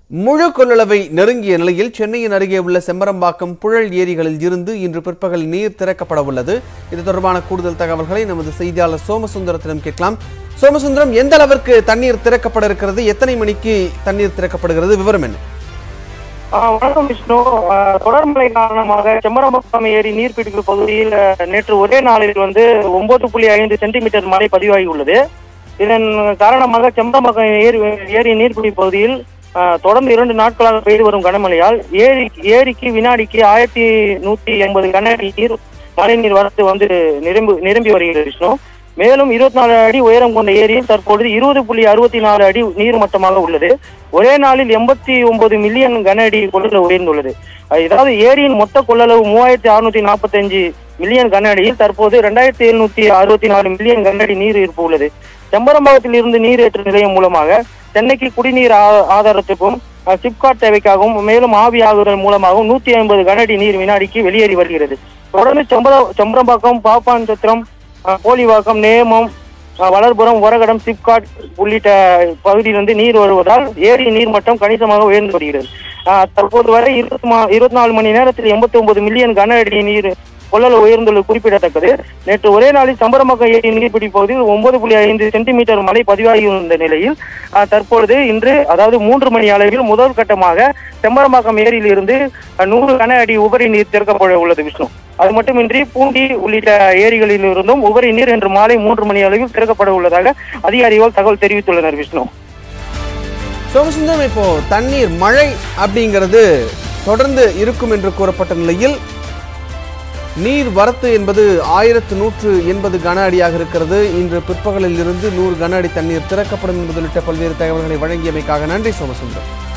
முழு கொள்ளளவை நெருங்கிய நிலையில் சென்னையின் அருகே உள்ள செம்பரம்பாக்கம் புழல் ஏரிகளில் இருந்து இன்று பிற்பகல் நீர் திறக்கப்பட உள்ளது இது தொடர்பான கூடுதல் தகவல்களை நமது செய்தியாளர் சோமசுந்தரத்திடம் கேட்கலாம் சோமசுந்தரம் எந்த அளவிற்கு தண்ணீர் திறக்கப்பட இருக்கிறது எத்தனை மணிக்கு தண்ணீர் திறக்கப்படுகிறது விவரம் என்ன ஆ, வணக்கம் விஷ்ணு ஆ, தொடர் மழை காரணமாக செம்பரம்பாக்கம் ஏரி நீர்பிடிப்பு பகுதியில் ஆ, நேற்று ஒரே நாளில் வந்து ஒன்பது புள்ளி ஐந்து சென்டிமீட்டர் மழை பதிவாகி உள்ளது இதன் காரணமாக செம்பரம்பாக்கம் ஏரி ஏரி நீர்பிடிப்பு பகுதியில் ஆ, தொடர்ந்து இரண்டு நாட்களாக பெய்து வரும் கனமழையால் ஏரி ஏரிக்கு வினாடிக்கு ஆயிரத்தி நூத்தி எண்பது கன அடி நீர் மழை நீர் வரத்து வந்து நிரம்பி நிரம்பி வருகிறது விஷ்ணு மேலும் இருபத்தி நாலு அடி உயரம் கொண்ட ஏரியில் தற்பொழுது இருபது புள்ளி அறுபத்தி நாலு அடி நீர் மட்டமாக உள்ளது ஒரே நாளில் எண்பத்தி ஒன்பது மில்லியன் கன அடி கொள்ளளவு உயர்ந்துள்ளது அஹ் இதாவது ஏரியின் மொத்த கொள்ளளவு மூவாயிரத்தி அறுநூத்தி நாற்பத்தஞ்சு மில்லியன் கன அடியில் தற்போது ரெண்டாயிரத்தி எழுநூத்தி அறுபத்தி நாலு மில்லியன் கன அடி நீர் இருப்பு உள்ளது செம்பரம்பாக்கத்தில் இருந்து நீரேற்று நிலையம் மூலமாக சென்னைக்கு குடிநீர் ஆ- ஆதாரத்துக்கும் அஹ், சிப்காட் தேவைக்காகவும் மேலும் ஆவி ஆகுதல் மூலமாகவும் நூத்தி ஐம்பது கனஅடி நீர் வினாடிக்கு வெளியேறி வருகிறது தொடர்ந்து செம்பர செம்பரம்பாக்கம் பாப்பான் சத்திரம் அஹ், போலிவாக்கம் நேமம் அஹ், வளர்புரம் உரகடம் சிப்காட் உள்ளிட்ட பகுதியிலிருந்து நீர் வருவதால் ஏரி நீர் மட்டம் கணிசமாக உயர்ந்து வருகிறது அஹ், தற்போது வரை இருபத்தி மா இருபத்தி நாலு மணி நேரத்தில் எண்பத்தி ஒன்பது மில்லியன் கன அடி நீர் கொள்ளளவு உயர்ந்துள்ளது குறிப்பிடத்தக்கது நேற்று ஒரே நாளில் சம்பரமக்கம் ஏரி நீர்பிடி பகுதியில் ஒன்பது புள்ளி ஐந்து சென்டிமீட்டர் மழை பதிவாகியிருந்த நிலையில் அஹ், தற்பொழுது இன்று அதாவது மூன்று மணி அளவில் முதல் கட்டமாக செம்பரம்பாக்கம் ஏரியில் இருந்து அஹ், நூறு கன அடி உபரி நீர் திறக்கப்பட உள்ளது விஷ்ணு அது மட்டுமின்றி பூண்டி உள்ளிட்ட ஏரிகளில் இருந்தும் உபரி நீர் இன்று மாலை மூன்று மணி அளவில் திறக்கப்பட உள்ளதாக அதிகாரிகள் தகவல் தெரிவித்துள்ளனர் விஷ்ணு சோமசுந்தரம் இப்போ தண்ணீர் மழை அப்படிங்கிறது தொடர்ந்து இருக்கும் என்று கூறப்பட்ட நிலையில் நீர் வரத்து என்பது ஆயிரத்து நூற்று எண்பது கன அடியாக இருக்கிறது இன்று பிற்பகலில் இருந்து நூறு கன அடி தண்ணீர் திறக்கப்படும் என்பது உள்ளிட்ட பல்வேறு தகவல்களை வழங்கியமைக்காக நன்றி சோமசுந்தரம்